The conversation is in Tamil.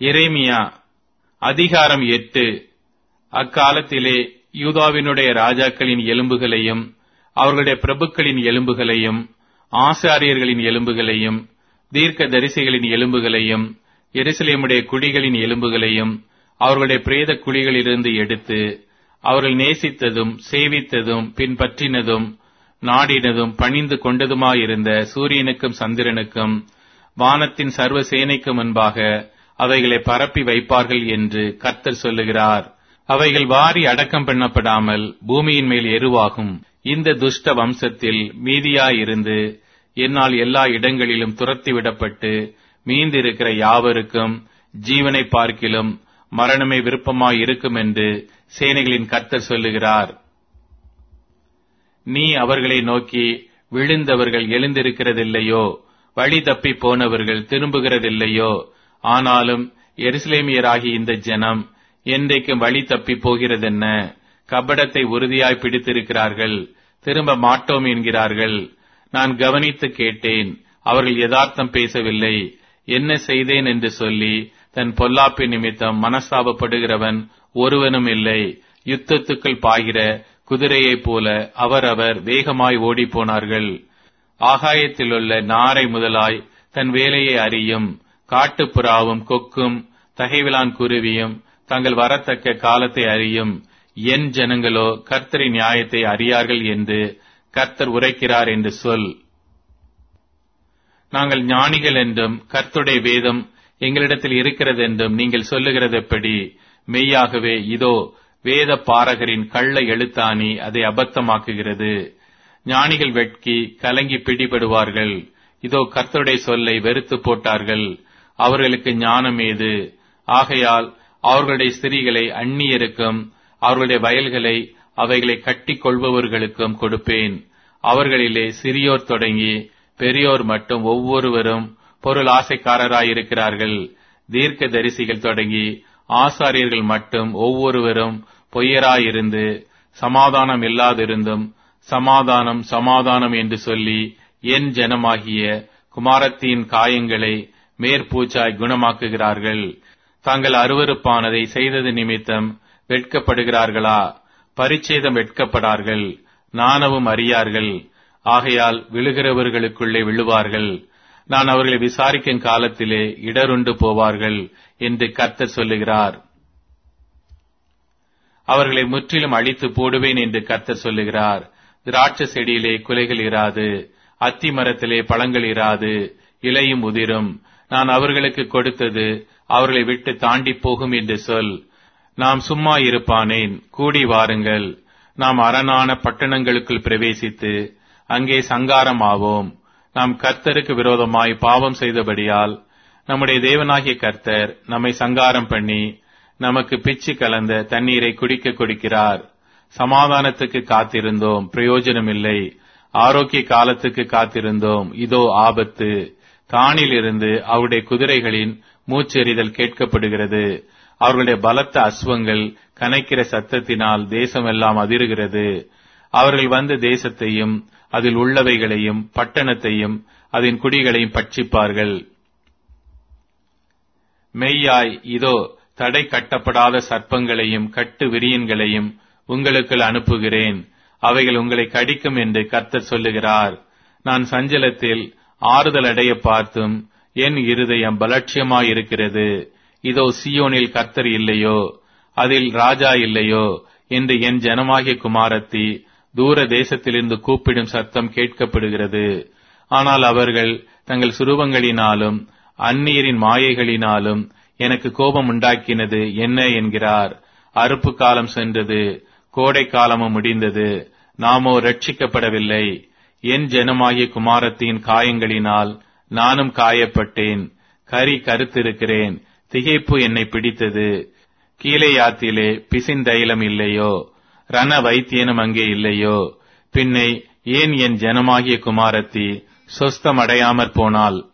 எரேமியா அதிகாரம் எட்டு அக்காலத்திலே யூதாவினுடைய ராஜாக்களின் எலும்புகளையும் அவர்களுடைய பிரபுக்களின் எலும்புகளையும் ஆசாரியர்களின் எலும்புகளையும் தீர்க்க தரிசிகளின் எலும்புகளையும் எருசலேமுடைய குடிகளின் எலும்புகளையும் அவர்களுடைய பிரேத குழிகளிலிருந்து எடுத்து அவர்கள் நேசித்ததும் சேவித்ததும் பின்பற்றினதும் நாடினதும் பணிந்து கொண்டதுமாயிருந்த சூரியனுக்கும் சந்திரனுக்கும் வானத்தின் சர்வ சேனைக்கு முன்பாக அவைகளை பரப்பி வைப்பார்கள் என்று கர்த்தர் சொல்லுகிறார் அவைகள் வாரி அடக்கம் பண்ணப்படாமல் பூமியின் மேல் எருவாகும் இந்த துஷ்ட வம்சத்தில் மீதியாயிருந்து என்னால் எல்லா இடங்களிலும் துரத்திவிடப்பட்டு மீந்திருக்கிற யாவருக்கும் ஜீவனை பார்க்கிலும் மரணமே விருப்பமாய் இருக்கும் என்று சேனைகளின் கர்த்தர் சொல்லுகிறார் நீ அவர்களை நோக்கி விழுந்தவர்கள் எழுந்திருக்கிறதில்லையோ வழி தப்பி போனவர்கள் திரும்புகிறதில்லையோ ஆனாலும் எருசலேமியராகி இந்த ஜனம் என்றைக்கும் வழி தப்பி போகிறதென்ன கபடத்தை உறுதியாய் பிடித்திருக்கிறார்கள் திரும்ப மாட்டோம் என்கிறார்கள் நான் கவனித்து கேட்டேன் அவர்கள் யதார்த்தம் பேசவில்லை என்ன செய்தேன் என்று சொல்லி தன் பொல்லாப்பு நிமித்தம் மனஸ்தாபப்படுகிறவன் ஒருவனும் இல்லை யுத்தத்துக்குள் பாய்கிற குதிரையைப் போல அவரவர் வேகமாய் ஓடிப்போனார்கள் ஆகாயத்திலுள்ள நாரை முதலாய் தன் வேலையை அறியும் காட்டுப்புறாவும் கொக்கும் தகைவிலான் குருவியும் தங்கள் வரத்தக்க காலத்தை அறியும் என் ஜனங்களோ கர்த்தரின் நியாயத்தை அறியார்கள் என்று கர்த்தர் உரைக்கிறார் என்று சொல் நாங்கள் ஞானிகள் என்றும் கர்த்துடைய வேதம் எங்களிடத்தில் இருக்கிறது என்றும் நீங்கள் சொல்லுகிறது எப்படி மெய்யாகவே இதோ வேத பாரகரின் கள்ள எழுத்தாணி அதை அபத்தமாக்குகிறது ஞானிகள் வெட்கி கலங்கி பிடிபடுவார்கள் இதோ கர்த்தருடைய சொல்லை வெறுத்து போட்டார்கள் அவர்களுக்கு ஞானம் ஏது ஆகையால் அவர்களுடைய ஸ்திரீகளை அந்நியருக்கும் அவர்களுடைய வயல்களை அவைகளை கட்டிக் கொள்பவர்களுக்கும் கொடுப்பேன் அவர்களிலே சிறியோர் தொடங்கி பெரியோர் மட்டும் ஒவ்வொருவரும் பொருள் ஆசைக்காரராயிருக்கிறார்கள் தீர்க்க தரிசிகள் தொடங்கி ஆசாரியர்கள் மட்டும் ஒவ்வொருவரும் பொய்யராயிருந்து சமாதானம் இல்லாதிருந்தும் சமாதானம் சமாதானம் என்று சொல்லி என் ஜனமாகிய குமாரத்தின் காயங்களை மேற்பூச்சாய் குணமாக்குகிறார்கள் தாங்கள் அருவறுப்பானதை செய்தது நிமித்தம் வெட்கப்படுகிறார்களா பரிச்சேதம் வெட்கப்படார்கள் நாணவும் அறியார்கள் ஆகையால் விழுகிறவர்களுக்குள்ளே விழுவார்கள் நான் அவர்களை விசாரிக்கும் காலத்திலே இடருண்டு போவார்கள் என்று கர்த்தர் சொல்லுகிறார் அவர்களை முற்றிலும் அழித்து போடுவேன் என்று கர்த்தர் சொல்லுகிறார் திராட்சை செடியிலே குலைகள் இராது அத்தி மரத்திலே பழங்கள் இராது இலையும் உதிரும் நான் அவர்களுக்கு கொடுத்தது அவர்களை விட்டு தாண்டி போகும் என்று சொல் நாம் சும்மா இருப்பானேன் கூடி வாருங்கள் நாம் அரணான பட்டணங்களுக்குள் பிரவேசித்து அங்கே சங்காரமாவோம் நாம் கர்த்தருக்கு விரோதமாய் பாவம் செய்தபடியால் நம்முடைய தேவனாகிய கர்த்தர் நம்மை சங்காரம் பண்ணி நமக்கு பிச்சு கலந்த தண்ணீரை குடிக்க கொடுக்கிறார் சமாதானத்துக்கு காத்திருந்தோம் பிரயோஜனமில்லை ஆரோக்கிய காலத்துக்கு காத்திருந்தோம் இதோ ஆபத்து காணிலிருந்து அவருடைய குதிரைகளின் மூச்செறிதல் கேட்கப்படுகிறது அவர்களுடைய பலத்த அஸ்வங்கள் கனைக்கிற சத்தத்தினால் தேசமெல்லாம் அதிருகிறது அவர்கள் வந்து தேசத்தையும் அதில் உள்ளவைகளையும் பட்டணத்தையும் அதன் குடிகளையும் பட்சிப்பார்கள் மெய்யாய் இதோ தடை கட்டப்படாத சர்ப்பங்களையும் கட்டு விரியன்களையும் உங்களுக்குள் அனுப்புகிறேன் அவைகள் உங்களை கடிக்கும் என்று கர்த்தர் சொல்லுகிறார் நான் சஞ்சலத்தில் ஆறுதல் அடைய பார்த்தும் என் இருதயம் பலட்சியமாயிருக்கிறது இதோ சியோனில் கர்த்தர் இல்லையோ அதில் ராஜா இல்லையோ என்று என் ஜனமாகிய குமாரத்தி தூர தேசத்திலிருந்து கூப்பிடும் சத்தம் கேட்கப்படுகிறது ஆனால் அவர்கள் தங்கள் சுரூபங்களினாலும் அந்நியரின் மாயைகளினாலும் எனக்கு கோபம் உண்டாக்கினது என்ன என்கிறார் அறுப்பு காலம் சென்றது கோடை காலமும் முடிந்தது நாமோ ரட்சிக்கப்படவில்லை என் ஜனமாகிய குமாரத்தின் காயங்களினால் நானும் காயப்பட்டேன் கரி கருத்திருக்கிறேன் திகைப்பு என்னை பிடித்தது கீழையாத்திலே பிசிந்தைலம் இல்லையோ ரண வைத்தியனும் அங்கே இல்லையோ பின்னை ஏன் என் ஜனமாகிய குமாரத்தி சொஸ்தமடையாமற் போனால்